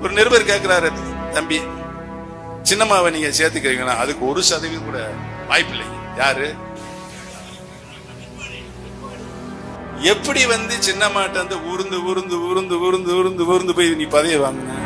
ஒரு நிருபர் கேட்கிறாரு தம்பி சின்னம்மாவை நீங்க சேர்த்துக்கிறீங்கன்னா அதுக்கு ஒரு சதவீதம் கூட வாய்ப்பில்லை யாரு எப்படி வந்து சின்னம்மாட்ட வந்து ஊர்ந்து ஊர்ந்து ஊர்ந்து ஊர்ந்து ஊர்ந்து ஊர்ந்து போய் நீ பதவியை வாங்கின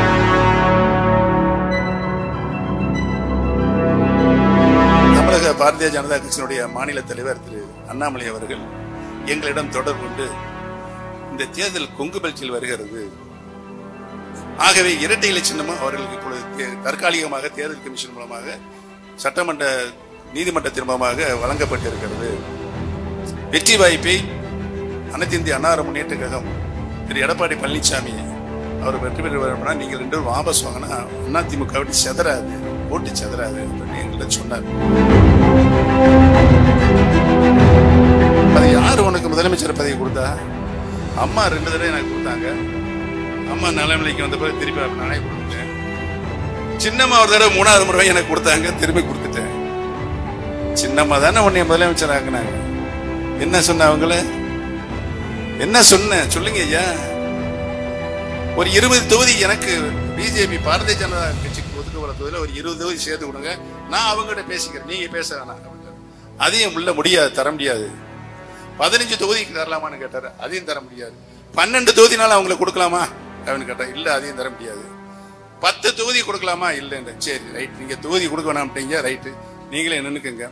தமிழக பாரதிய ஜனதா கட்சியினுடைய மாநில தலைவர் திரு அண்ணாமலை அவர்கள் எங்களிடம் தொடர்பு கொண்டு இந்த தேர்தல் கொங்கு பெல்ட்டில் வருகிறது ஆகவே இரட்டை இலை சின்னமும் அவர்களுக்கு இப்பொழுது தே- தற்காலிகமாக தேர்தல் கமிஷன் மூலமாக சட்டமன்ற நீதிமன்றத்தின் மூலமாக வழங்கப்பட்டிருக்கிறது வெற்றி வாய்ப்பை அனைத்து இந்திய அன்னார முன்னேற்ற கழகம் திரு எடப்பாடி பழனிசாமி அவர் வெற்றி பெற்று வரணும்னா நீங்க ரெண்டு பேரும் வாபஸ் வாங்கினா அதிமுக விட்டு செதறாது ஓட்டு செதறாது அப்படின்னு எங்கள்கிட்ட சொன்னார் அது யார் உனக்கு முதலமைச்சர் பதவி கொடுத்தா அம்மா ரெண்டு தடவை எனக்கு கொடுத்தாங்க அம்மா நலநிலைக்கு வந்த பிறகு திருப்பி அப்ப நானே கொடுத்துட்டேன் சின்னம்மா ஒரு தடவை மூணாவது முறை எனக்கு கொடுத்தாங்க திரும்பி கொடுத்துட்டேன் சின்னம்மா தானே உன்னை முதலமைச்சர் ஆக்குனாங்க என்ன சொன்ன அவங்கள என்ன சொன்ன சொல்லுங்க ஐயா ஒரு இருபது தொகுதி எனக்கு பிஜேபி பாரதிய ஜனதா கட்சிக்கு ஒதுக்கப்பட தொகுதியில் ஒரு இருபது தொகுதி சேர்த்து கொடுங்க நான் அவங்ககிட்ட பேசிக்கிறேன் நீங்க பேச வேணாம் அப்படின்ட்டாரு. அதையும் உள்ள முடியாது தர முடியாது பதினஞ்சு தொகுதிக்கு தரலாமான்னு கேட்டாரு அதையும் தர முடியாது பன்னெண்டு தொகுதினால அவங்களுக்கு கொடுக்கலாமா அப்படின்னு கேட்டா இல்ல அதையும் தர முடியாது பத்து தொகுதி கொடுக்கலாமா இல்லைன்ற சரி ரைட் நீங்க தொகுதி கொடுக்க வேணாம்ட்டீங்க ரைட்டு நீங்களே நின்னுக்குங்க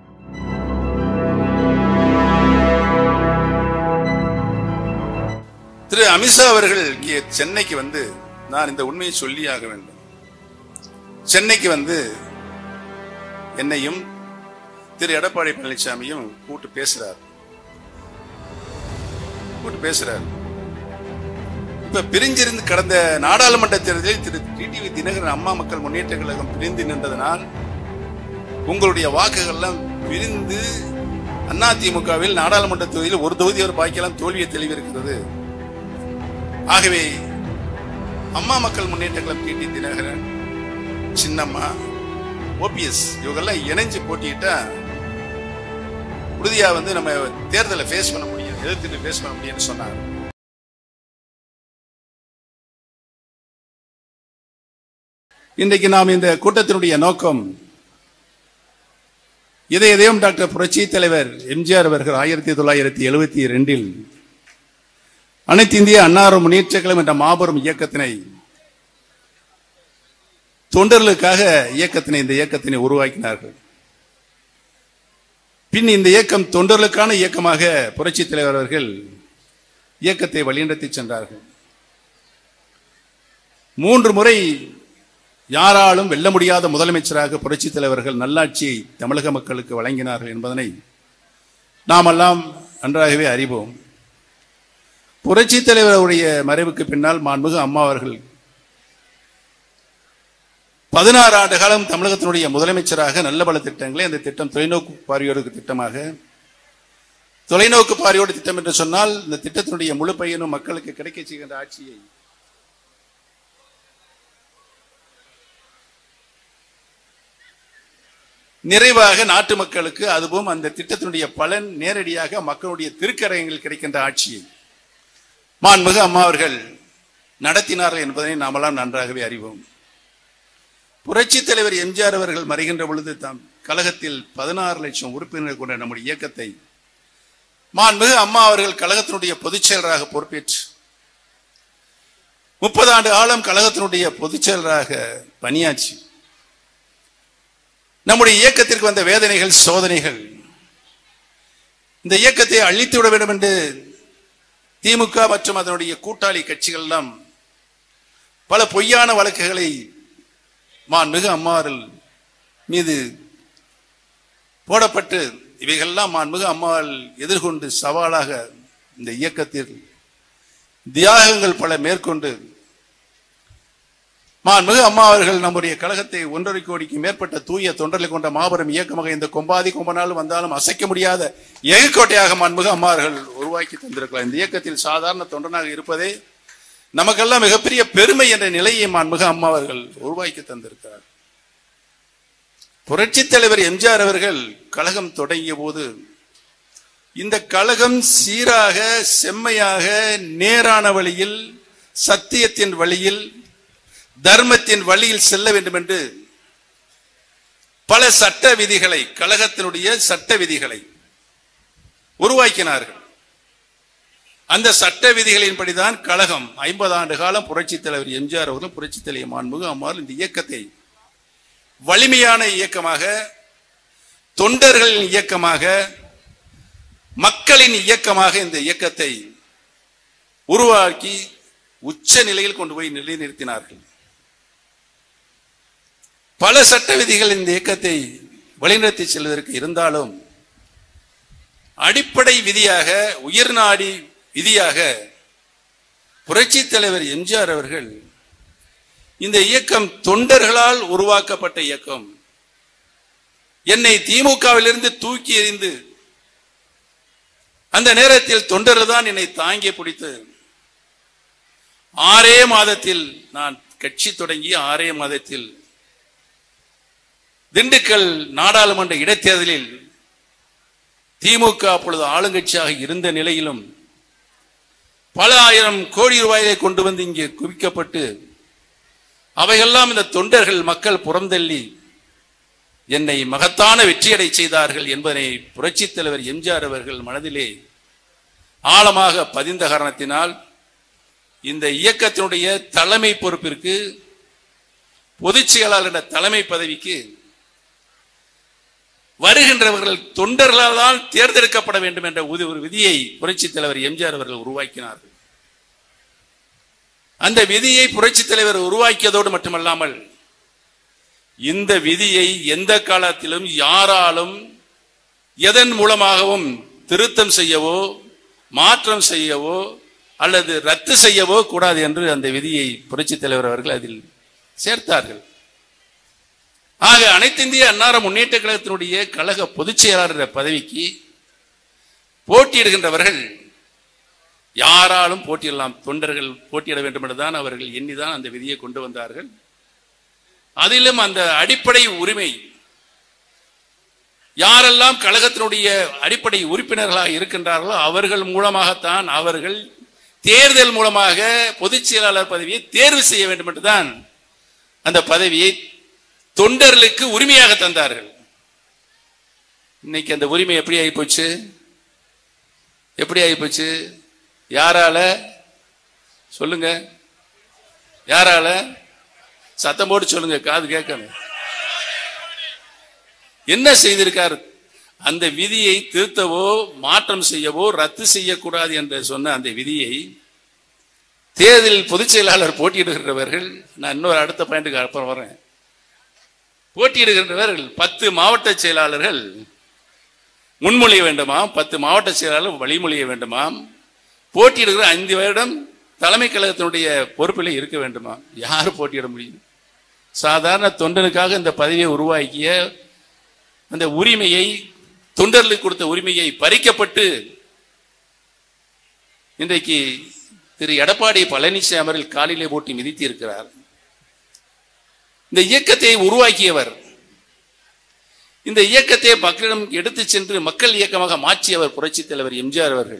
திரு அமித்ஷா அவர்கள் இங்கே சென்னைக்கு வந்து நான் இந்த உண்மையை சொல்லியாக வேண்டும் சென்னைக்கு வந்து என்னையும் திரு எடப்பாடி பழனிசாமியும் கூட்டு பேசுறார் கூட்டு பேசுறார் இப்ப பிரிஞ்சிருந்து கடந்த நாடாளுமன்ற தேர்தலில் திரு டிடிவி தினகரன் அம்மா மக்கள் முன்னேற்ற கழகம் பிரிந்து நின்றதனால் உங்களுடைய வாக்குகள்லாம் பிரிந்து அதிமுகவில் நாடாளுமன்ற தொகுதியில் ஒரு தொகுதி ஒரு பாக்கியெல்லாம் தோல்வியை தெளிவு இருக்கிறது ஆகவே அம்மா மக்கள் முன்னேற்ற கழகம் டிடி தினகரன் சின்னம்மா ஓபிஎஸ் இவங்கெல்லாம் இணைஞ்சு போட்டியிட்டா உறுதியா வந்து நம்ம தேர்தலை ஃபேஸ் பண்ண முடியும் எதிர்த்து ஃபேஸ் பண்ண முடியும்னு சொன்னாங்க இன்றைக்கு நாம் இந்த கூட்டத்தினுடைய நோக்கம் இதை எதையும் டாக்டர் புரட்சி தலைவர் எம்ஜிஆர் அவர்கள் ஆயிரத்தி தொள்ளாயிரத்தி எழுபத்தி ரெண்டில் அனைத்து இந்திய அன்னார முன்னேற்ற கழகம் என்ற மாபெரும் இயக்கத்தினை தொண்டர்களுக்காக இயக்கத்தினை இந்த இயக்கத்தினை உருவாக்கினார்கள் பின் இந்த இயக்கம் தொண்டர்களுக்கான இயக்கமாக புரட்சி தலைவர் அவர்கள் இயக்கத்தை வழிநடத்தி சென்றார்கள் மூன்று முறை யாராலும் வெல்ல முடியாத முதலமைச்சராக புரட்சி தலைவர்கள் நல்லாட்சியை தமிழக மக்களுக்கு வழங்கினார்கள் என்பதனை நாமெல்லாம் நன்றாகவே அறிவோம் புரட்சி தலைவருடைய மறைவுக்கு பின்னால் மாண்புமிகு அம்மா அவர்கள் பதினாறு ஆண்டு காலம் தமிழகத்தினுடைய முதலமைச்சராக நல்ல பல திட்டங்களை அந்த திட்டம் தொலைநோக்கு பார்வையோடு திட்டமாக தொலைநோக்கு பார்வையோடு திட்டம் என்று சொன்னால் இந்த திட்டத்தினுடைய முழு பயனும் மக்களுக்கு கிடைக்க செய்கின்ற ஆட்சியை நிறைவாக நாட்டு மக்களுக்கு அதுவும் அந்த திட்டத்தினுடைய பலன் நேரடியாக மக்களுடைய திருக்கரையங்கள் கிடைக்கின்ற ஆட்சியை மாண்புமிகு அம்மா அவர்கள் நடத்தினார்கள் என்பதை நாமெல்லாம் நன்றாகவே அறிவோம் புரட்சி தலைவர் எம்ஜிஆர் அவர்கள் மறைகின்ற பொழுது தாம் கழகத்தில் பதினாறு லட்சம் உறுப்பினர்கள் கொண்ட நம்முடைய இயக்கத்தை மாண்புமிகு அம்மா அவர்கள் கழகத்தினுடைய பொதுச் செயலராக பொறுப்பேற்று முப்பது ஆண்டு காலம் கழகத்தினுடைய பொதுச் செயலராக பணியாற்றி நம்முடைய இயக்கத்திற்கு வந்த வேதனைகள் சோதனைகள் இந்த இயக்கத்தை அழித்து விட வேண்டும் என்று திமுக மற்றும் அதனுடைய கூட்டாளி கட்சிகள் எல்லாம் பல பொய்யான வழக்குகளை மாண்புமிகு அம்மாவர்கள் மீது போடப்பட்டு இவைகள்லாம் மாண்புமிகு அம்மாவால் எதிர்கொண்டு சவாலாக இந்த இயக்கத்தில் தியாகங்கள் பல மேற்கொண்டு மாண்புமிகு அம்மா அவர்கள் நம்முடைய கழகத்தை ஒன்றரை கோடிக்கு மேற்பட்ட தூய தொண்டர்களை கொண்ட மாபெரும் இயக்கமாக இந்த கொம்பாதி கொம்பனால் வந்தாலும் அசைக்க முடியாத எகக்கோட்டையாக மாண்புமிகு அம்மா அவர்கள் உருவாக்கி தந்திருக்கலாம் இந்த இயக்கத்தில் சாதாரண தொண்டனாக இருப்பதே நமக்கெல்லாம் மிகப்பெரிய பெருமை என்ற நிலையை மாண்புமிகு அம்மா அவர்கள் உருவாக்கி தந்திருக்கிறார் புரட்சி தலைவர் எம்ஜிஆர் அவர்கள் கழகம் தொடங்கிய போது இந்த கழகம் சீராக செம்மையாக நேரான வழியில் சத்தியத்தின் வழியில் தர்மத்தின் வழியில் செல்ல வேண்டும் என்று பல சட்ட விதிகளை கழகத்தினுடைய சட்ட விதிகளை உருவாக்கினார்கள் அந்த சட்ட விதிகளின்படிதான் கழகம் ஐம்பது ஆண்டு காலம் புரட்சித் தலைவர் எம்ஜிஆர் அவர்களும் புரட்சித் தலைவர் மாண்புமிகு அம்மாள் இந்த இயக்கத்தை வலிமையான இயக்கமாக தொண்டர்களின் இயக்கமாக மக்களின் இயக்கமாக இந்த இயக்கத்தை உருவாக்கி உச்ச நிலையில் கொண்டு போய் நிலைநிறுத்தினார்கள் பல சட்ட விதிகள் இந்த இயக்கத்தை வழிநடத்தி செல்வதற்கு இருந்தாலும் அடிப்படை விதியாக உயிர்நாடி விதியாக புரட்சி தலைவர் எம்ஜிஆர் அவர்கள் இந்த இயக்கம் தொண்டர்களால் உருவாக்கப்பட்ட இயக்கம் என்னை திமுகவிலிருந்து தூக்கி எறிந்து அந்த நேரத்தில் தொண்டர்கள் தான் என்னை தாங்கி பிடித்து ஆறே மாதத்தில் நான் கட்சி தொடங்கி ஆறே மாதத்தில் திண்டுக்கல் நாடாளுமன்ற இடைத்தேர்தலில் திமுக அப்பொழுது ஆளுங்கட்சியாக இருந்த நிலையிலும் பல ஆயிரம் கோடி ரூபாயை கொண்டு வந்து இங்கே குவிக்கப்பட்டு அவையெல்லாம் இந்த தொண்டர்கள் மக்கள் புறந்தள்ளி என்னை மகத்தான வெற்றியடை செய்தார்கள் என்பதனை புரட்சித் தலைவர் எம்ஜிஆர் அவர்கள் மனதிலே ஆழமாக பதிந்த காரணத்தினால் இந்த இயக்கத்தினுடைய தலைமை பொறுப்பிற்கு பொதுச் செயலாளர் என்ற தலைமை பதவிக்கு வருகின்றவர்கள் தொண்டர்களால் தான் தேர்ந்தெடுக்கப்பட வேண்டும் என்ற உதி- ஒரு விதியை புரட்சித் தலைவர் எம்ஜிஆர் அவர்கள் உருவாக்கினார்கள் அந்த விதியை புரட்சித் தலைவர் உருவாக்கியதோடு மட்டுமல்லாமல் இந்த விதியை எந்த காலத்திலும் யாராலும் எதன் மூலமாகவும் திருத்தம் செய்யவோ மாற்றம் செய்யவோ அல்லது ரத்து செய்யவோ கூடாது என்று அந்த விதியை புரட்சித் தலைவர் அவர்கள் அதில் சேர்த்தார்கள் ஆக அனைத்திந்திய அன்னார முன்னேற்ற கழகத்தினுடைய கழக பொதுச் செயலாளர் என்ற பதவிக்கு போட்டியிடுகின்றவர்கள் யாராலும் போட்டியிடலாம் தொண்டர்கள் போட்டியிட வேண்டும் என்றுதான் அவர்கள் எண்ணிதான் அந்த விதியை கொண்டு வந்தார்கள் அதிலும் அந்த அடிப்படை உரிமை யாரெல்லாம் கழகத்தினுடைய அடிப்படை உறுப்பினர்களாக இருக்கின்றார்களோ அவர்கள் மூலமாகத்தான் அவர்கள் தேர்தல் மூலமாக பொதுச் செயலாளர் பதவியை தேர்வு செய்ய வேண்டும் என்றுதான் அந்த பதவியை தொண்டர்களுக்கு உரிமையாக தந்தார்கள் இன்னைக்கு அந்த உரிமை எப்படி ஆகிப்போச்சு எப்படி ஆகிப்போச்சு யாரால சொல்லுங்க யாரால சத்தம் போட்டு சொல்லுங்க காது கேட்கணும் என்ன செய்திருக்கார் அந்த விதியை திருத்தவோ மாற்றம் செய்யவோ ரத்து செய்யக்கூடாது என்று சொன்ன அந்த விதியை தேர்தலில் பொதுச் செயலாளர் போட்டியிடுகிறவர்கள் நான் இன்னொரு அடுத்த பாயிண்ட்டுக்கு அப்புறம் வரேன் போட்டியிடுகின்றவர்கள் பத்து மாவட்ட செயலாளர்கள் முன்மொழிய வேண்டுமாம் பத்து மாவட்ட செயலாளர் வழிமொழிய வேண்டுமாம் போட்டியிடுகிற ஐந்து வருடம் தலைமை கழகத்தினுடைய பொறுப்பில் இருக்க வேண்டுமா யார் போட்டியிட முடியும் சாதாரண தொண்டனுக்காக இந்த பதவியை உருவாக்கிய அந்த உரிமையை தொண்டர்களுக்கு கொடுத்த உரிமையை பறிக்கப்பட்டு இன்றைக்கு திரு எடப்பாடி பழனிசாமி அவர்கள் காலிலே போட்டு மிதித்து இருக்கிறார் இந்த இயக்கத்தை உருவாக்கியவர் இந்த இயக்கத்தை மக்களிடம் எடுத்து சென்று மக்கள் இயக்கமாக மாற்றியவர் புரட்சித் தலைவர் எம்ஜிஆர் அவர்கள்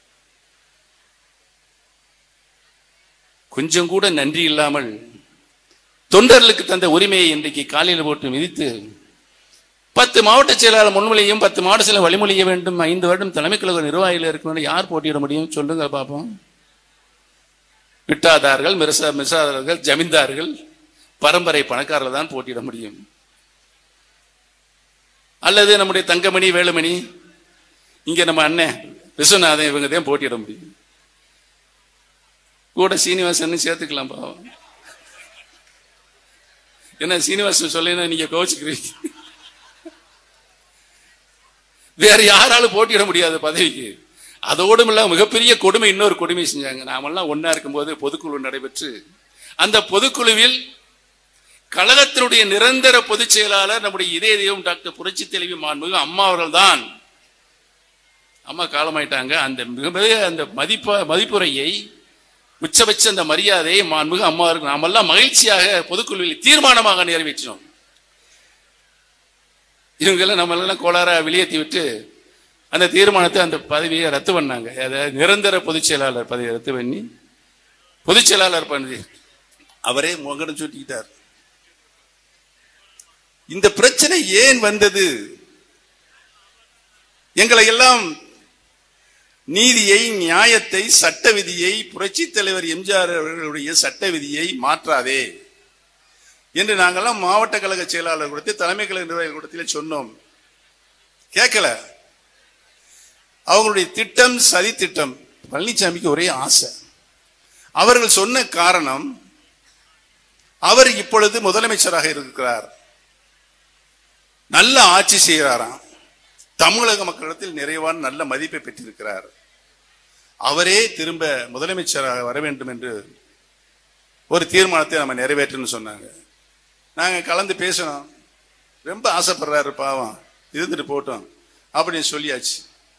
கொஞ்சம் கூட நன்றி இல்லாமல் தொண்டர்களுக்கு தந்த உரிமையை இன்றைக்கு காலையில் போட்டு மிதித்து பத்து மாவட்ட செயலாளர் முன்மொழியும் பத்து மாவட்ட செயலர் வழிமொழிய வேண்டும் ஐந்து வருடம் தலைமை கழக நிர்வாகிகள் இருக்கணும் யார் போட்டியிட முடியும் சொல்லுங்க பார்ப்போம் விட்டாதார்கள் மிரசா மிசாதார்கள் ஜமீன்தார்கள் பரம்பரை பணக்காரர்கள் தான் போட்டியிட முடியும் அல்லது நம்முடைய தங்கமணி வேலுமணி இங்க நம்ம அண்ணன் விஸ்வநாதன் இவங்க தான் போட்டியிட முடியும் கூட சீனிவாசன் சேர்த்துக்கலாம் பாவம் என்ன சீனிவாசன் சொல்லினா நீங்க கோச்சுக்கிறீங்க வேற யாராலும் போட்டியிட முடியாது பதவிக்கு அதோடும் இல்ல மிகப்பெரிய கொடுமை இன்னொரு கொடுமை செஞ்சாங்க நாமெல்லாம் ஒன்னா இருக்கும்போது பொதுக்குழு நடைபெற்று அந்த பொதுக்குழுவில் கழகத்தினுடைய நிரந்தர பொதுச் செயலாளர் நம்முடைய இதய தெய்வம் டாக்டர் புரட்சி தலைவி மாண்புமிகு அம்மா அவர்கள் தான் அம்மா காலமாயிட்டாங்க அந்த மிக அந்த மதிப்ப மதிப்புரையை உச்சபட்ச அந்த மரியாதையை மாண்புமிகு அம்மா அவர்கள் நாமெல்லாம் மகிழ்ச்சியாக பொதுக்குழுவில் தீர்மானமாக நிறைவேற்றினோம் இவங்கெல்லாம் நம்மளெல்லாம் கோளாரா வெளியேற்றி விட்டு அந்த தீர்மானத்தை அந்த பதவியை ரத்து பண்ணாங்க அதாவது நிரந்தர பொதுச் செயலாளர் பதவியை ரத்து பண்ணி பொதுச் செயலாளர் பதவி அவரே முகடம் சுட்டிக்கிட்டார் இந்த பிரச்சனை ஏன் வந்தது எங்களை எல்லாம் நீதியை நியாயத்தை சட்ட விதியை புரட்சி தலைவர் எம்ஜிஆர் அவர்களுடைய சட்ட விதியை மாற்றாதே என்று நாங்கெல்லாம் மாவட்ட கழக செயலாளர் கொடுத்து தலைமை கழக நிர்வாகிகள் கூடத்திலே சொன்னோம் கேட்கல அவங்களுடைய திட்டம் சதி திட்டம் பழனிசாமிக்கு ஒரே ஆசை அவர்கள் சொன்ன காரணம் அவர் இப்பொழுது முதலமைச்சராக இருக்கிறார் நல்ல ஆட்சி செய்கிறாராம் தமிழக மக்களிடத்தில் நிறைவான நல்ல மதிப்பை பெற்றிருக்கிறார் அவரே திரும்ப முதலமைச்சராக வர வேண்டும் என்று ஒரு தீர்மானத்தை நம்ம நிறைவேற்றணும்னு சொன்னாங்க நாங்க கலந்து பேசணும் ரொம்ப ஆசைப்படுறாரு பாவம் இருந்துட்டு போட்டோம் அப்படின்னு சொல்லியாச்சு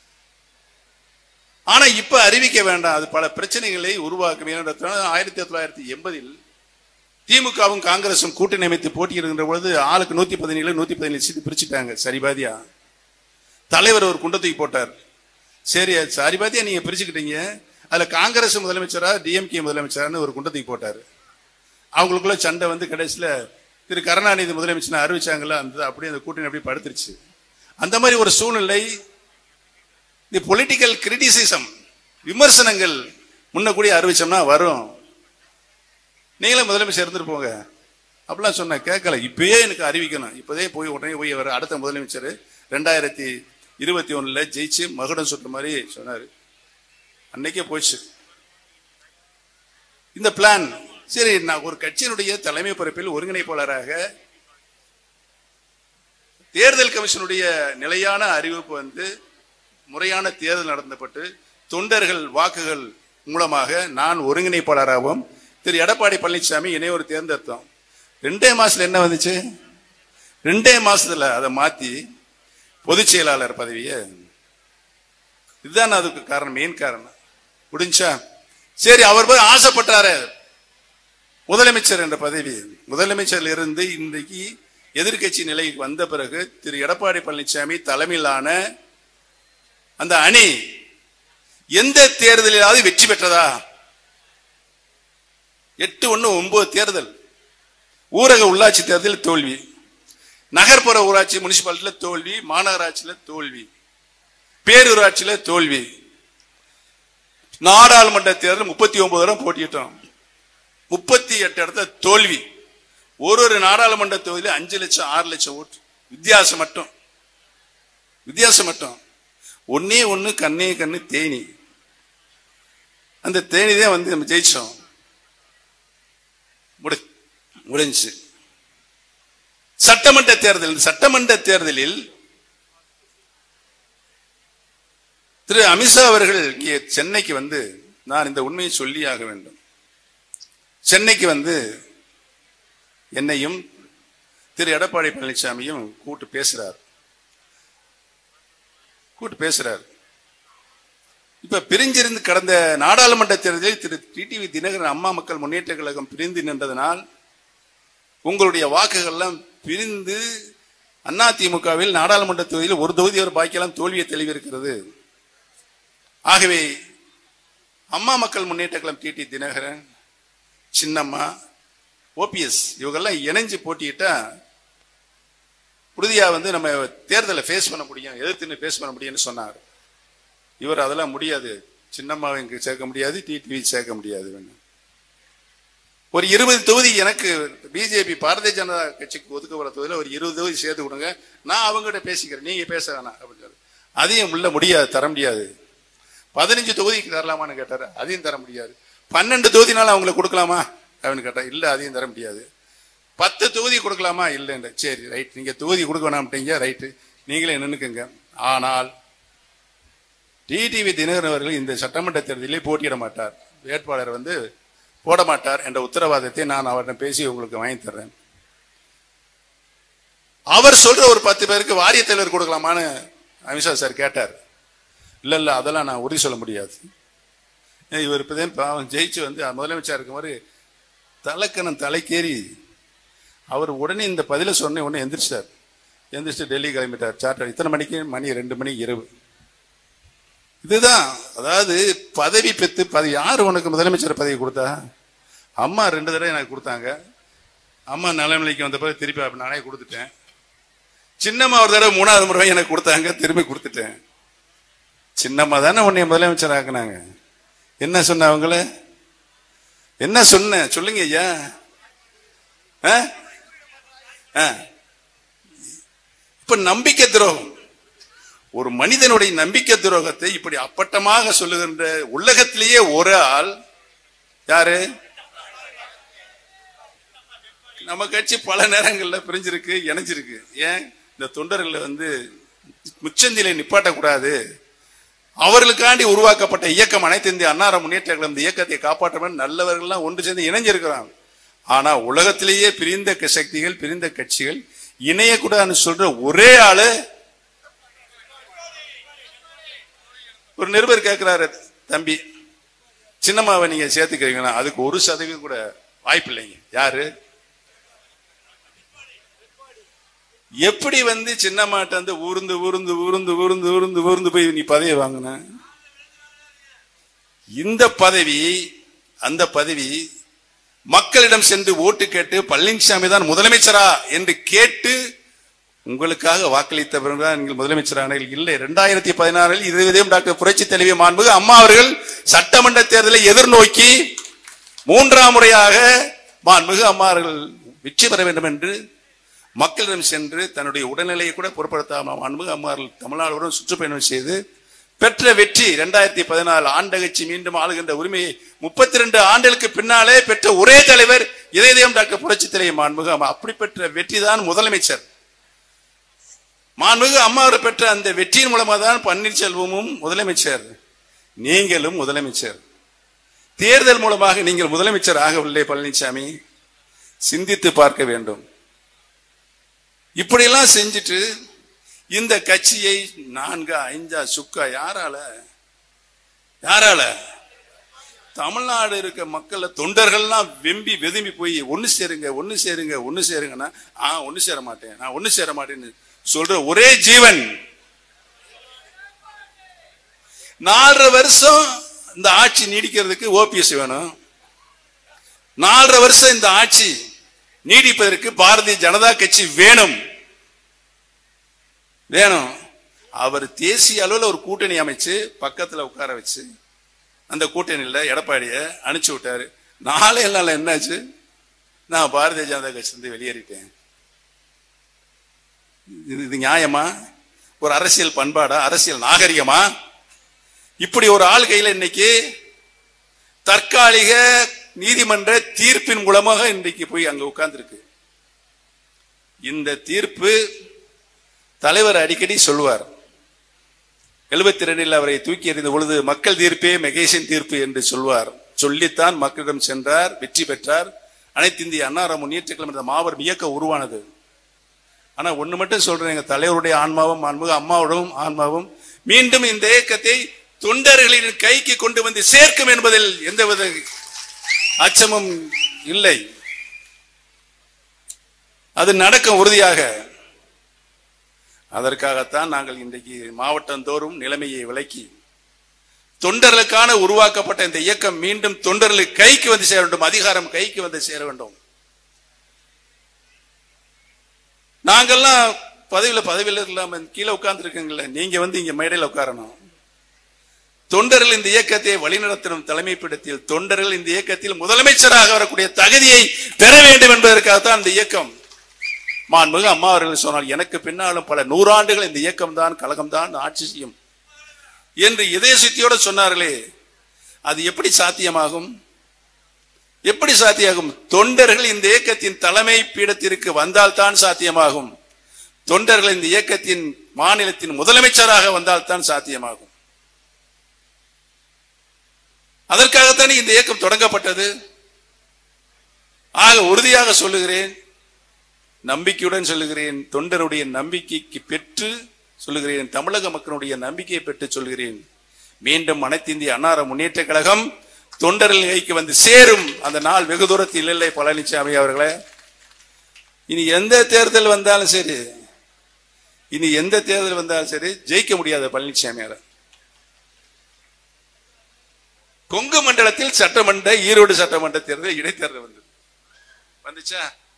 ஆனா இப்ப அறிவிக்க வேண்டாம் அது பல பிரச்சனைகளை உருவாக்கும் ஏனென்றால் ஆயிரத்தி தொள்ளாயிரத்தி எண்பதில் திமுகவும் காங்கிரசும் கூட்டணி அமைத்து போட்டியிடுகின்ற பொழுது ஆளுக்கு நூத்தி பதினேழு நூத்தி பதினேழு சீட்டு பிரிச்சுட்டாங்க சரிபாதியா தலைவர் ஒரு குண்டத்துக்கு போட்டார் சரி சரிபாதியா நீங்க பிரிச்சுக்கிட்டீங்க அதுல காங்கிரஸ் முதலமைச்சரா டிஎம்கே முதலமைச்சரான்னு ஒரு குண்டத்துக்கு போட்டார் அவங்களுக்குள்ள சண்டை வந்து கடைசியில திரு கருணாநிதி முதலமைச்சர் அறிவிச்சாங்கல்ல அந்த அப்படியே அந்த கூட்டணி அப்படியே படுத்துருச்சு அந்த மாதிரி ஒரு சூழ்நிலை தி பொலிட்டிக்கல் கிரிட்டிசிசம் விமர்சனங்கள் முன்ன கூடிய அறிவிச்சோம்னா வரும் நீங்களும் முதலமைச்சர் இருந்துட்டு போங்க அப்படிலாம் சொன்ன கேட்கல இப்பயே எனக்கு அறிவிக்கணும் இப்போதே போய் உடனே போய் அவர் அடுத்த முதலமைச்சர் ரெண்டாயிரத்தி இருபத்தி ஒண்ணுல ஜெயிச்சு மகுடம் சுட்ட மாதிரி சொன்னாரு அன்னைக்கே போச்சு இந்த பிளான் சரி நான் ஒரு கட்சியினுடைய தலைமை பொறுப்பில் ஒருங்கிணைப்பாளராக தேர்தல் கமிஷனுடைய நிலையான அறிவிப்பு வந்து முறையான தேர்தல் நடந்தப்பட்டு தொண்டர்கள் வாக்குகள் மூலமாக நான் ஒருங்கிணைப்பாளராகவும் திரு எடப்பாடி பழனிசாமி இணையோர் தேர்ந்தெடுத்தோம் ரெண்டே மாசத்துல என்ன வந்துச்சு ரெண்டே மாசத்துல அதை மாத்தி பொதுச் செயலாளர் பதவியை இதுதான் அதுக்கு காரணம் மெயின் காரணம் முடிஞ்சா சரி அவர் போய் ஆசைப்பட்டாரு முதலமைச்சர் என்ற பதவி முதலமைச்சரில் இருந்து இன்றைக்கு எதிர்க்கட்சி நிலைக்கு வந்த பிறகு திரு எடப்பாடி பழனிசாமி தலைமையிலான அந்த அணி எந்த தேர்தலிலாவது வெற்றி பெற்றதா எட்டு ஒண்ணு ஒன்பது தேர்தல் ஊரக உள்ளாட்சி தேர்தலில் தோல்வி நகர்ப்புற ஊராட்சி முனிசிபாலிட்டியில தோல்வி மாநகராட்சியில தோல்வி பேரூராட்சியில தோல்வி நாடாளுமன்ற தேர்தல் முப்பத்தி ஒன்பது இடம் போட்டிட்டோம் முப்பத்தி எட்டு இடத்துல தோல்வி ஒரு ஒரு நாடாளுமன்ற தொகுதியில அஞ்சு லட்சம் ஆறு லட்சம் ஓட்டு வித்தியாசம் மட்டும் வித்தியாசம் மட்டும் ஒன்னே ஒண்ணு கண்ணே கண்ணு தேனி அந்த தேனி தான் வந்து நம்ம ஜெயிச்சோம் முடி முடிஞ்சு சட்டமன்ற தேர்தல் சட்டமன்ற தேர்தலில் திரு அமித்ஷா அவர்கள் இங்கே சென்னைக்கு வந்து நான் இந்த உண்மையை சொல்லியாக வேண்டும் சென்னைக்கு வந்து என்னையும் திரு எடப்பாடி பழனிசாமியும் கூட்டு பேசுறார் கூட்டு பேசுறார் இப்ப பிரிஞ்சிருந்து கடந்த நாடாளுமன்ற தேர்தலில் திரு டிடிவி தினகரன் அம்மா மக்கள் முன்னேற்ற கழகம் பிரிந்து நின்றதனால் உங்களுடைய வாக்குகள்லாம் பிரிந்து அதிமுகவில் நாடாளுமன்ற தொகுதியில் ஒரு தொகுதி ஒரு பாக்கியெல்லாம் தோல்வியை தெளிவிருக்கிறது ஆகவே அம்மா மக்கள் முன்னேற்ற கழகம் டிடி தினகரன் சின்னம்மா ஓபிஎஸ் இவங்கெல்லாம் இணைஞ்சு போட்டியிட்டா உறுதியா வந்து நம்ம தேர்தலை ஃபேஸ் பண்ண முடியும் எதிர்த்து ஃபேஸ் பண்ண முடியும்னு சொன்னார் இவர் அதெல்லாம் முடியாது சின்னம்மாவை இங்க சேர்க்க முடியாது டிடிவி சேர்க்க முடியாது வேணும் ஒரு இருபது தொகுதி எனக்கு பிஜேபி பாரதிய ஜனதா கட்சிக்கு ஒதுக்கப்பட தொகுதியில் ஒரு இருபது தொகுதி சேர்த்து கொடுங்க நான் அவங்ககிட்ட பேசிக்கிறேன் நீங்க பேச வேணாம் அப்படின்னு சொல்லி அதையும் உள்ள முடியாது தர முடியாது பதினஞ்சு தொகுதிக்கு தரலாமான்னு கேட்டாரு அதையும் தர முடியாது பன்னெண்டு தொகுதினால அவங்களுக்கு கொடுக்கலாமா அப்படின்னு கேட்டா இல்ல அதையும் தர முடியாது பத்து தொகுதி கொடுக்கலாமா இல்லைன்ற சரி ரைட் நீங்க தொகுதி கொடுக்க வேணாம்ட்டீங்க ரைட்டு நீங்களே நின்னுக்குங்க ஆனால் டிடிவி தினகரன் அவர்கள் இந்த சட்டமன்ற தேர்தலில் போட்டியிட மாட்டார் வேட்பாளர் வந்து போட மாட்டார் என்ற உத்தரவாதத்தை நான் அவரிடம் பேசி உங்களுக்கு வாங்கி தர்றேன் அவர் சொல்ற ஒரு பத்து பேருக்கு வாரிய தலைவர் கொடுக்கலாமான்னு அமித்ஷா சார் கேட்டார் இல்ல இல்ல அதெல்லாம் நான் உறுதி சொல்ல முடியாது ஏன் இவர் இப்பதான் பாவம் ஜெயிச்சு வந்து முதலமைச்சர் இருக்கும் மாதிரி தலைக்கணம் தலைக்கேறி அவர் உடனே இந்த பதிலை சொன்ன உடனே எந்திரிச்சிட்டார் எந்திரிச்சு டெல்லி கிளம்பிட்டார் சார்ட்டர் இத்தனை மணிக்கு மணி ரெண்டு மணி இரவு இதுதான் அதாவது பதவி பெற்று பதவி யார் உனக்கு முதலமைச்சர் பதவி கொடுத்தா அம்மா ரெண்டு தடவை எனக்கு கொடுத்தாங்க அம்மா நலநிலைக்கு வந்த பிறகு திருப்பி அப்ப நானே கொடுத்துட்டேன் சின்னம்மா ஒரு தடவை மூணாவது முறை எனக்கு கொடுத்தாங்க திரும்பி கொடுத்துட்டேன் சின்னம்மா தானே உன்னை முதலமைச்சர் ஆக்குனாங்க என்ன சொன்ன அவங்கள என்ன சொன்ன சொல்லுங்க ஐயா ஆ? ஆ. இப்ப நம்பிக்கை துரோகம் ஒரு மனிதனுடைய நம்பிக்கை துரோகத்தை இப்படி அப்பட்டமாக சொல்லுகின்ற உலகத்திலேயே ஒரு ஆள் யாரு நம்ம கட்சி பல நேரங்கள்ல பிரிஞ்சிருக்கு இணைஞ்சிருக்கு ஏன் இந்த தொண்டர்களை வந்து முச்சந்திலை நிப்பாட்டக்கூடாது அவர்களுக்காண்டி உருவாக்கப்பட்ட இயக்கம் அனைத்து இந்திய அன்னார முன்னேற்ற கழகம் இந்த இயக்கத்தை காப்பாற்ற நல்லவர்கள்லாம் ஒன்று சேர்ந்து இணைஞ்சிருக்கிறாங்க ஆனா உலகத்திலேயே பிரிந்த க- சக்திகள் பிரிந்த கட்சிகள் இணையக்கூடாதுன்னு சொல்ற ஒரே ஆளு ஒரு நிருபர் கேட்கிறாரு தம்பி சின்னம்மாவை நீங்க சேர்த்துக்கிறீங்கன்னா அதுக்கு ஒரு சதவீதம் கூட வாய்ப்பு இல்லைங்க யாரு எப்படி வந்து சின்னம்மாட்ட வந்து ஊர்ந்து ஊர்ந்து ஊர்ந்து ஊர்ந்து ஊர்ந்து ஊர்ந்து போய் நீ பதவியை வாங்கின இந்த பதவி அந்த பதவி மக்களிடம் சென்று ஓட்டு கேட்டு பழனிசாமி தான் முதலமைச்சரா என்று கேட்டு உங்களுக்காக வாக்களித்தவர்கள் தான் நீங்கள் முதலமைச்சரானீர்கள் இல்லை இரண்டாயிரத்தி பதினாறில் இருபதையும் டாக்டர் புரட்சி தலைவி மாண்புகு அம்மா அவர்கள் சட்டமன்ற தேர்தலை எதிர்நோக்கி மூன்றாம் முறையாக மாண்புகு அம்மா அவர்கள் வெற்றி பெற வேண்டும் என்று மக்களிடம் சென்று தன்னுடைய உடல்நிலையை கூட பொருட்படுத்தாமல் மாண்புகு அம்மா அவர்கள் தமிழ்நாடுடன் சுற்றுப்பயணம் செய்து பெற்ற வெற்றி இரண்டாயிரத்தி பதினாலு ஆண்டகட்சி மீண்டும் ஆளுகின்ற உரிமையை முப்பத்தி ரெண்டு ஆண்டுகளுக்கு பின்னாலே பெற்ற ஒரே தலைவர் இதயம் டாக்டர் புரட்சி தலைவர் மாண்புகு அம்மா அப்படி பெற்ற வெற்றி தான் முதலமைச்சர் மாண்புகு அம்மா அவர் பெற்ற அந்த வெற்றியின் மூலமாக தான் பன்னீர்செல்வமும் முதலமைச்சர் நீங்களும் முதலமைச்சர் தேர்தல் மூலமாக நீங்கள் முதலமைச்சர் ஆகவில்லை பழனிசாமி சிந்தித்து பார்க்க வேண்டும் இப்படியெல்லாம் செஞ்சுட்டு இந்த கட்சியை நான்கா ஐந்தா சுக்கா யாரால யாரால தமிழ்நாடு இருக்க மக்கள் தொண்டர்கள்லாம் வெம்பி வெதும்பி போய் ஒண்ணு சேருங்க ஒண்ணு சேருங்க ஒண்ணு சேருங்கன்னா ஆ ஒண்ணு சேர மாட்டேன் நான் ஒண்ணு சேர மாட்டேன்னு சொல்ற ஒரே ஜீவன் நாலரை வருஷம் இந்த ஆட்சி நீடிக்கிறதுக்கு ஓபிஎஸ் வேணும் நாலரை வருஷம் இந்த ஆட்சி நீடிப்பதற்கு பாரதிய ஜனதா கட்சி வேணும் வேணும் அவர் தேசிய அளவில் ஒரு கூட்டணி அமைச்சு பக்கத்துல உட்கார வச்சு அந்த கூட்டணியில எடப்பாடிய அனுப்பிச்சு விட்டாரு நாளே நாள் என்னாச்சு நான் பாரதிய ஜனதா கட்சி இருந்து வெளியேறிட்டேன் இது இது நியாயமா ஒரு அரசியல் பண்பாடா அரசியல் நாகரிகமா இப்படி ஒரு ஆள் கையில இன்னைக்கு தற்காலிக நீதிமன்ற தீர்ப்பின் மூலமாக இன்றைக்கு போய் அங்க உட்கார்ந்துருக்கு இந்த தீர்ப்பு தலைவர் அடிக்கடி சொல்லுவார் எழுபத்தி ரெண்டில் அவரை தூக்கி எறிந்த பொழுது மக்கள் தீர்ப்பே மெகேஷன் தீர்ப்பு என்று சொல்வார் சொல்லித்தான் மக்களிடம் சென்றார் வெற்றி பெற்றார் அனைத்து இந்திய அன்னார முன்னேற்ற கழகம் என்ற மாபெரும் இயக்கம் உருவானது ஆனா ஒண்ணு மட்டும் சொல்றேன் எங்க தலைவருடைய ஆன்மாவும் ஆன்மீக அம்மாவோடும் ஆன்மாவும் மீண்டும் இந்த இயக்கத்தை தொண்டர்களின் கைக்கு கொண்டு வந்து சேர்க்கும் என்பதில் எந்தவித அச்சமும் இல்லை அது நடக்கும் உறுதியாக அதற்காகத்தான் நாங்கள் இன்றைக்கு மாவட்டந்தோறும் நிலைமையை விளக்கி தொண்டர்களுக்கான உருவாக்கப்பட்ட இந்த இயக்கம் மீண்டும் தொண்டர்களுக்கு கைக்கு வந்து சேர வேண்டும் அதிகாரம் கைக்கு வந்து சேர வேண்டும் நாங்கெல்லாம் பதவியில பதவியில இல்லாம கீழே உட்கார்ந்து இருக்கீங்கள நீங்க வந்து இங்க மேடையில் உட்காரணும் தொண்டர்கள் இந்த இயக்கத்தை வழிநடத்தும் தலைமை பீடத்தில் தொண்டர்கள் இந்த இயக்கத்தில் முதலமைச்சராக வரக்கூடிய தகுதியை பெற வேண்டும் என்பதற்காகத்தான் இந்த இயக்கம் மாண்புமிகு அம்மா அவர்கள் சொன்னால் எனக்கு பின்னாலும் பல நூறாண்டுகள் இந்த இயக்கம் தான் கழகம் தான் ஆட்சி செய்யும் என்று இதய சுத்தியோட சொன்னார்களே அது எப்படி சாத்தியமாகும் எப்படி சாத்தியமாகும் தொண்டர்கள் இந்த இயக்கத்தின் தலைமை பீடத்திற்கு வந்தால் தான் சாத்தியமாகும் தொண்டர்கள் இந்த இயக்கத்தின் மாநிலத்தின் முதலமைச்சராக வந்தால் தான் சாத்தியமாகும் அதற்காகத்தானே இந்த இயக்கம் தொடங்கப்பட்டது ஆக உறுதியாக சொல்லுகிறேன் நம்பிக்கையுடன் சொல்லுகிறேன் தொண்டருடைய நம்பிக்கைக்கு பெற்று சொல்லுகிறேன் தமிழக மக்களுடைய நம்பிக்கையை பெற்று சொல்கிறேன் மீண்டும் அனைத்து இந்திய அன்னார முன்னேற்ற கழகம் தொண்டர்கள் கைக்கு வந்து சேரும் அந்த நாள் வெகு தூரத்தில் இல்லை பழனிசாமி அவர்களே இனி எந்த தேர்தல் வந்தாலும் சரி இனி எந்த தேர்தல் வந்தாலும் சரி ஜெயிக்க முடியாது பழனிசாமியார கொங்கு மண்டலத்தில் சட்டமன்ற ஈரோடு சட்டமன்ற தேர்தல் இடைத்தேர்தல் வந்தது வந்துச்சா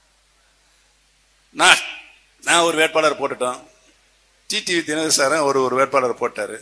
நான் நான் ஒரு வேட்பாளர் போட்டுட்டோம் டிடிவி தினகர் சாரும் ஒரு ஒரு வேட்பாளர் போட்டாரு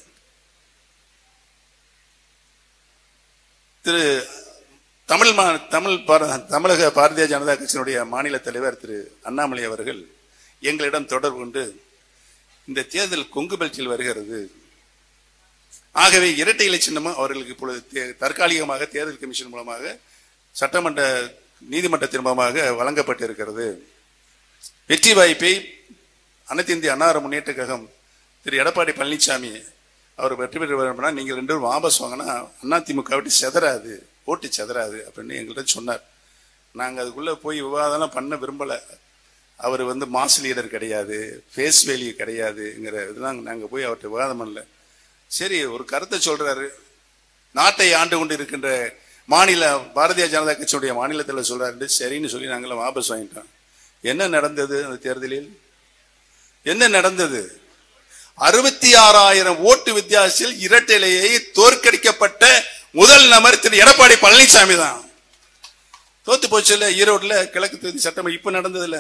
திரு தமிழ் மா தமிழ் பார- தமிழக பாரதிய ஜனதா கட்சியினுடைய மாநில தலைவர் திரு அண்ணாமலை அவர்கள் எங்களிடம் தொடர்பு கொண்டு இந்த தேர்தல் கொங்கு பெல்ட்டில் வருகிறது ஆகவே இரட்டை இலை சின்னமும் அவர்களுக்கு இப்பொழுது தே- தற்காலிகமாக தேர்தல் கமிஷன் மூலமாக சட்டமன்ற நீதிமன்றத்தின் மூலமாக வழங்கப்பட்டிருக்கிறது வெற்றி வாய்ப்பை அனைத்து இந்திய அன்னார முன்னேற்ற கழகம் திரு எடப்பாடி பழனிசாமி அவர் வெற்றி பெற்று வரணும்னா நீங்கள் ரெண்டு பேரும் வாபஸ் வாங்கினா அதிமுக விட்டு செதறாது ஓட்டு செதறாது அப்படின்னு எங்கள்கிட்ட சொன்னார் நாங்கள் அதுக்குள்ளே போய் விவாதம்லாம் பண்ண விரும்பலை அவர் வந்து மாஸ் லீடர் கிடையாது ஃபேஸ் வேல்யூ கிடையாதுங்கிற இதெல்லாம் நாங்கள் போய் அவர்கிட்ட விவாதம் பண்ணல சரி ஒரு கருத்தை சொல்றாரு நாட்டை ஆண்டு கொண்டு இருக்கின்ற மாநில பாரதிய ஜனதா கட்சியுடைய மாநிலத்தில் சொல்றாரு சரின்னு சொல்லி நாங்களாம் வாபஸ் வாங்கிட்டோம் என்ன நடந்தது அந்த தேர்தலில் என்ன நடந்தது அறுபத்தி ஆறாயிரம் ஓட்டு வித்தியாசத்தில் இரட்டையிலேயே தோற்கடிக்கப்பட்ட முதல் நபர் திரு எடப்பாடி பழனிசாமி தான் தோத்து போச்சுல ஈரோடுல கிழக்கு தொகுதி சட்டம் இப்ப நடந்ததுல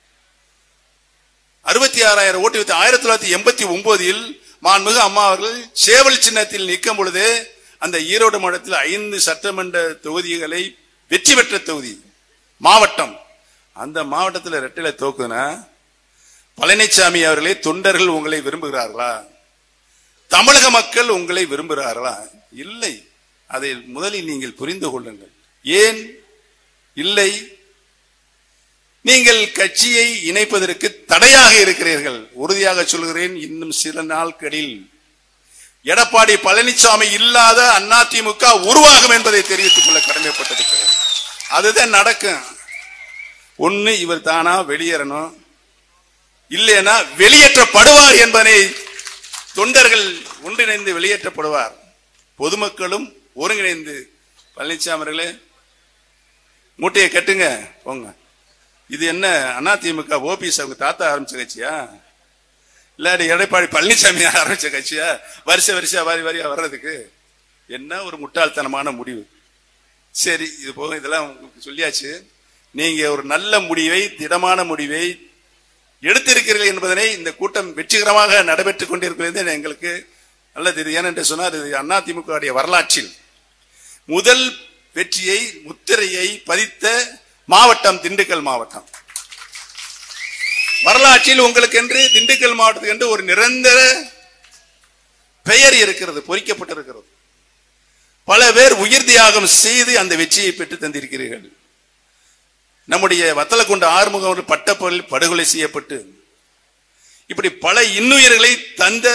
அறுபத்தி ஆறாயிரம் ஓட்டு வித்து ஆயிரத்தி தொள்ளாயிரத்தி எண்பத்தி ஒன்பதில் மாண்புமிகு அம்மா அவர்கள் சேவல் சின்னத்தில் நிற்கும் பொழுது அந்த ஈரோடு மாவட்டத்தில் ஐந்து சட்டமன்ற தொகுதிகளை வெற்றி பெற்ற தொகுதி மாவட்டம் அந்த மாவட்டத்தில் ரெட்டில தோக்குதுன்னா பழனிசாமி அவர்களே தொண்டர்கள் உங்களை விரும்புகிறார்களா தமிழக மக்கள் உங்களை விரும்புகிறார்களா இல்லை அதை முதலில் நீங்கள் புரிந்து கொள்ளுங்கள் ஏன் இல்லை நீங்கள் கட்சியை இணைப்பதற்கு தடையாக இருக்கிறீர்கள் உறுதியாக சொல்கிறேன் இன்னும் சில நாட்களில் எடப்பாடி பழனிசாமி இல்லாத அதிமுக உருவாகும் என்பதை தெரிவித்துக் கொள்ள கடமைப்பட்டிருக்கிறேன் அதுதான் நடக்கும் ஒண்ணு இவர் தானா வெளியேறணும் இல்லைன்னா வெளியேற்றப்படுவார் என்பதை தொண்டர்கள் ஒன்றிணைந்து வெளியேற்றப்படுவார் பொதுமக்களும் ஒருங்கிணைந்து பழனிசாமி அவர்களே மூட்டையை கட்டுங்க போங்க இது என்ன அதிமுக ஓபிஎஸ் அவங்க தாத்தா ஆரம்பிச்ச கட்சியா இல்லாடி எடப்பாடி பழனிசாமி ஆரம்பிச்ச கட்சியா வருஷ வருஷம் வாரி வாரியா வர்றதுக்கு என்ன ஒரு முட்டாள்தனமான முடிவு சரி இது போக இதெல்லாம் உங்களுக்கு சொல்லியாச்சு நீங்க ஒரு நல்ல முடிவை திடமான முடிவை எடுத்திருக்கிறீர்கள் என்பதனை இந்த கூட்டம் வெற்றிகரமாக நடைபெற்றுக் கொண்டிருக்கிறது எங்களுக்கு நல்ல தெரியும் ஏனென்று சொன்னார் இது அதிமுக வரலாற்றில் முதல் வெற்றியை முத்திரையை பதித்த மாவட்டம் திண்டுக்கல் மாவட்டம் வரலாற்றில் உங்களுக்கு என்று திண்டுக்கல் மாவட்டத்துக்கு என்று ஒரு நிரந்தர பெயர் இருக்கிறது பொறிக்கப்பட்டிருக்கிறது பல பேர் உயிர் தியாகம் செய்து அந்த வெற்றியை பெற்று தந்திருக்கிறீர்கள் நம்முடைய வத்தலக்குண்ட ஆறுமுகம் அவர்கள் பட்டப்பொருள் படுகொலை செய்யப்பட்டு இப்படி பல இன்னுயிர்களை தந்த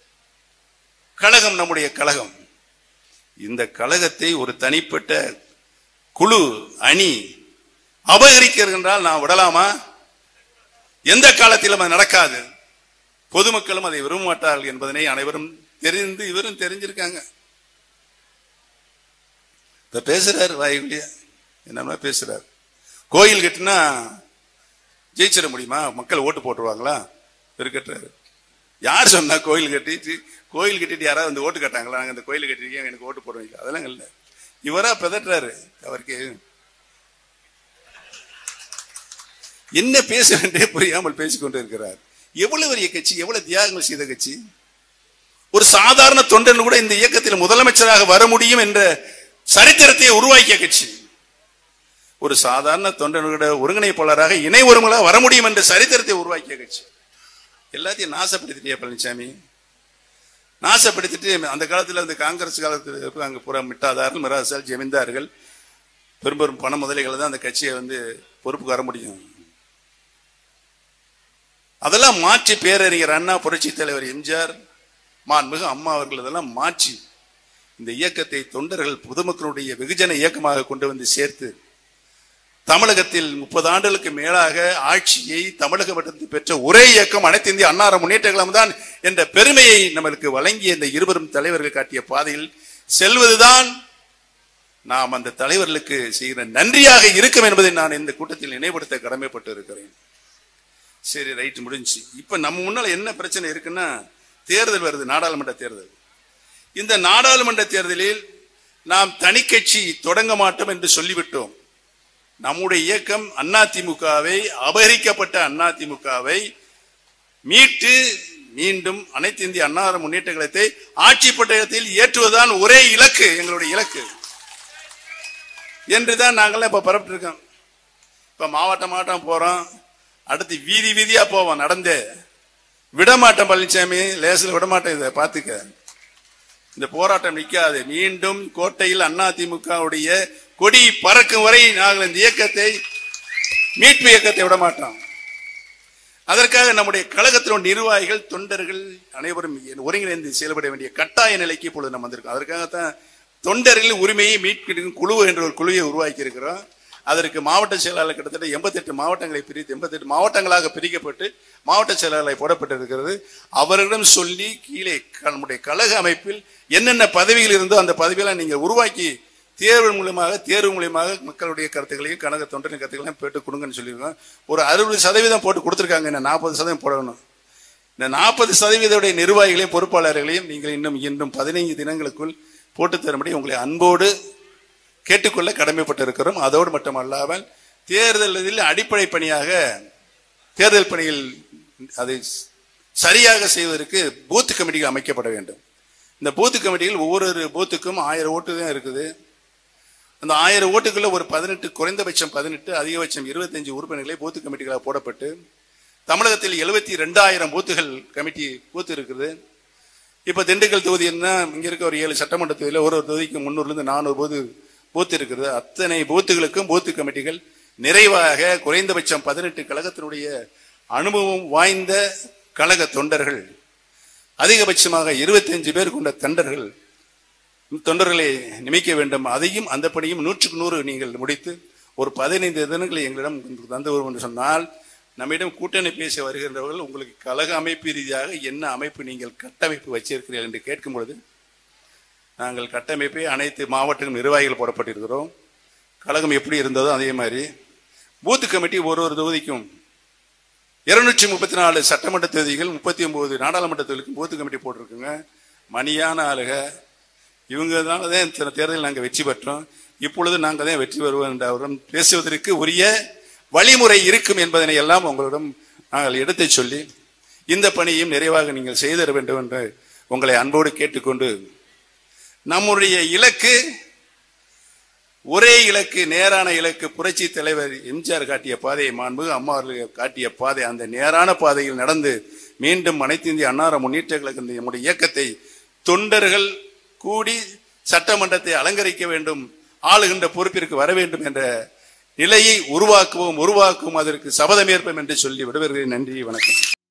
கழகம் நம்முடைய கழகம் இந்த கழகத்தை ஒரு தனிப்பட்ட குழு அணி அபகரிக்கிறது என்றால் நான் விடலாமா எந்த காலத்திலும் அது நடக்காது பொதுமக்களும் அதை விரும்ப மாட்டார்கள் என்பதனை அனைவரும் தெரிந்து இவரும் தெரிஞ்சிருக்காங்க இப்ப பேசுறாரு வாய்க்குள்ளே என்னமா பேசுறாரு கோயில் கட்டினா ஜெயிச்சிட முடியுமா மக்கள் ஓட்டு போட்டுருவாங்களா இருக்கட்டுறாரு யார் சொன்னா கோயில் கட்டி கோயில் கட்டிட்டு யாராவது வந்து ஓட்டு கட்டாங்களா நாங்க இந்த கோயில் கட்டிருக்கீங்க எனக்கு ஓட்டு போடுவீங்க அதெல்லாம் இல்லை இவரா பெதட்டுறாரு அவருக்கு என்ன பேசுறே புரியாமல் பேசிக்கொண்டு இருக்கிறார் எவ்வளவு பெரிய கட்சி எவ்வளவு தியாகங்கள் செய்த கட்சி ஒரு சாதாரண தொண்டன் கூட இந்த இயக்கத்தில் முதலமைச்சராக வர முடியும் என்ற சரித்திரத்தை உருவாக்கிய கட்சி ஒரு சாதாரண தொண்டனோட ஒருங்கிணைப்பாளராக இணை ஒருங்களாக வர முடியும் என்ற சரித்திரத்தை உருவாக்கிய கட்சி எல்லாத்தையும் நாசப்படுத்திட்டியா பழனிசாமி நாசப்படுத்திட்டு அந்த காலத்தில் அந்த காங்கிரஸ் காலத்தில் அங்கே புற மிட்டாதார்கள் மிராசால் ஜமீன்தார்கள் பெரும் பெரும் பண முதலைகளை தான் அந்த கட்சியை வந்து பொறுப்புக்கு வர முடியும் அதெல்லாம் மாற்றி பேரறிஞர் அண்ணா புரட்சி தலைவர் எம்ஜிஆர் மாண்புமிகு அம்மா அவர்கள் இதெல்லாம் மாற்றி இந்த இயக்கத்தை தொண்டர்கள் பொதுமக்களுடைய வெகுஜன இயக்கமாக கொண்டு வந்து சேர்த்து தமிழகத்தில் முப்பது ஆண்டுகளுக்கு மேலாக ஆட்சியை தமிழக மட்டத்தில் பெற்ற ஒரே இயக்கம் அனைத்து இந்திய அன்னார முன்னேற்ற கழகம் தான் என்ற பெருமையை நம்மளுக்கு வழங்கிய இந்த இருவரும் தலைவர்கள் காட்டிய பாதையில் செல்வதுதான் நாம் அந்த தலைவர்களுக்கு செய்கிற நன்றியாக இருக்கும் என்பதை நான் இந்த கூட்டத்தில் நினைவுபடுத்த கடமைப்பட்டு இருக்கிறேன் சரி ரைட் முடிஞ்சு இப்ப நம்ம முன்னால என்ன பிரச்சனை இருக்குன்னா தேர்தல் வருது நாடாளுமன்ற தேர்தல் இந்த நாடாளுமன்ற தேர்தலில் நாம் தனி கட்சி தொடங்க மாட்டோம் என்று சொல்லிவிட்டோம் நம்முடைய இயக்கம் அதிமுகவை அபகரிக்கப்பட்ட அதிமுகவை மீட்டு மீண்டும் அனைத்து இந்திய அண்ணா முன்னேற்ற கழகத்தை ஆட்சி பட்டயத்தில் ஏற்றுவதுதான் ஒரே இலக்கு எங்களுடைய இலக்கு என்றுதான் நாங்களாம் இப்ப பரப்பிட்டு இருக்கோம் இப்ப மாவட்டம் மாவட்டம் போறோம் அடுத்து வீதி வீதியா போவோம் நடந்தே விடமாட்டோம் பழனிசாமி லேசில் விடமாட்டோம் இதை பார்த்துக்க இந்த போராட்டம் நிற்காது மீண்டும் கோட்டையில் அதிமுகவுடைய கொடி பறக்கும் வரை நாங்கள் இந்த இயக்கத்தை மீட்பு இயக்கத்தை விட மாட்டோம் அதற்காக நம்முடைய கழகத்தினுடைய நிர்வாகிகள் தொண்டர்கள் அனைவரும் ஒருங்கிணைந்து செயல்பட வேண்டிய கட்டாய நிலைக்கு இப்பொழுது நம்ம வந்திருக்கோம் அதற்காகத்தான் தொண்டர்கள் உரிமையை மீட்பிக்கும் குழு என்ற ஒரு குழுவை உருவாக்கி இருக்கிறோம் அதற்கு மாவட்ட செயலாளர் கிட்டத்தட்ட எண்பத்தெட்டு மாவட்டங்களை பிரித்து எண்பத்தெட்டு மாவட்டங்களாக பிரிக்கப்பட்டு மாவட்ட செயலாளரை போடப்பட்டிருக்கிறது அவர்களிடம் சொல்லி கீழே நம்முடைய கழக அமைப்பில் என்னென்ன பதவிகள் இருந்தோ அந்த பதவியெல்லாம் நீங்கள் உருவாக்கி தேர்வு மூலியமாக தேர்வு மூலியமாக மக்களுடைய கருத்துக்களையும் கனக தொண்டரின் கருத்துக்களையும் போட்டு கொடுங்கன்னு சொல்லியிருக்கோம் ஒரு அறுபது சதவீதம் போட்டு கொடுத்துருக்காங்க இன்னும் நாற்பது சதவீதம் போடணும் இந்த நாற்பது சதவீதோடைய நிர்வாகிகளையும் பொறுப்பாளர்களையும் நீங்கள் இன்னும் இன்னும் பதினைந்து தினங்களுக்குள் போட்டு தரும்படி உங்களை அன்போடு கேட்டுக்கொள்ள கடமைப்பட்டிருக்கிறோம் அதோடு மட்டுமல்லாமல் தேர்தலில் அடிப்படை பணியாக தேர்தல் பணியில் அதை சரியாக செய்வதற்கு பூத் கமிட்டிகள் அமைக்கப்பட வேண்டும் இந்த பூத் கமிட்டிகள் ஒவ்வொரு பூத்துக்கும் ஆயிரம் ஓட்டு தான் இருக்குது அந்த ஆயிரம் ஓட்டுக்குள்ள ஒரு பதினெட்டு குறைந்தபட்சம் பதினெட்டு அதிகபட்சம் இருபத்தஞ்சு உறுப்பினர்களை பூத்து கமிட்டிகளாக போடப்பட்டு தமிழகத்தில் எழுபத்தி ரெண்டாயிரம் பூத்துகள் கமிட்டி பூத்து இருக்குது இப்போ திண்டுக்கல் தொகுதி என்ன இங்க இருக்க ஒரு ஏழு சட்டமன்ற தொகுதியில் ஒரு ஒரு தொகுதிக்கு முன்னூறுலேருந்து நானூறு பூத்து பூத்து இருக்கிறது அத்தனை பூத்துகளுக்கும் பூத்து கமிட்டிகள் நிறைவாக குறைந்தபட்சம் பதினெட்டு கழகத்தினுடைய அனுபவம் வாய்ந்த கழக தொண்டர்கள் அதிகபட்சமாக இருபத்தஞ்சு பேர் கொண்ட தொண்டர்கள் தொண்டர்களை நியமிக்க வேண்டும் அதையும் அந்த பணியும் நூற்றுக்கு நூறு நீங்கள் முடித்து ஒரு பதினைந்து தினங்களை எங்களிடம் தந்து வரும் என்று சொன்னால் நம்மிடம் கூட்டணி பேச வருகின்றவர்கள் உங்களுக்கு கழக அமைப்பு ரீதியாக என்ன அமைப்பு நீங்கள் கட்டமைப்பு வச்சிருக்கிறீர்கள் என்று கேட்கும் பொழுது நாங்கள் கட்டமைப்பை அனைத்து மாவட்ட நிர்வாகிகள் போடப்பட்டிருக்கிறோம் கழகம் எப்படி இருந்ததோ அதே மாதிரி பூத் கமிட்டி ஒரு ஒரு தொகுதிக்கும் இருநூற்றி முப்பத்தி நாலு சட்டமன்ற தொகுதிகள் முப்பத்தி ஒன்பது நாடாளுமன்ற தொகுதிக்கும் பூத் கமிட்டி போட்டிருக்குங்க மணியான ஆளுக இவங்கனால தான் இந்த தேர்தலில் நாங்கள் வெற்றி பெற்றோம் இப்பொழுது நாங்கள் தான் வெற்றி பெறுவோம் என்று அவரிடம் பேசுவதற்கு உரிய வழிமுறை இருக்கும் என்பதனை எல்லாம் உங்களிடம் நாங்கள் எடுத்துச் சொல்லி இந்த பணியும் நிறைவாக நீங்கள் செய்தர வேண்டும் என்று உங்களை அன்போடு கேட்டுக்கொண்டு நம்முடைய இலக்கு ஒரே இலக்கு நேரான இலக்கு புரட்சி தலைவர் எம்ஜிஆர் காட்டிய பாதையை மாண்பு அம்மா அவர்கள் காட்டிய பாதை அந்த நேரான பாதையில் நடந்து மீண்டும் அனைத்து இந்திய அன்னார முன்னேற்ற கழகம் நம்முடைய இயக்கத்தை தொண்டர்கள் கூடி சட்டமன்றத்தை அலங்கரிக்க வேண்டும் ஆளுகின்ற பொறுப்பிற்கு வர வேண்டும் என்ற நிலையை உருவாக்குவோம் உருவாக்குவோம் அதற்கு சபதமேற்போம் என்று சொல்லி விடுவர்கள் நன்றி வணக்கம்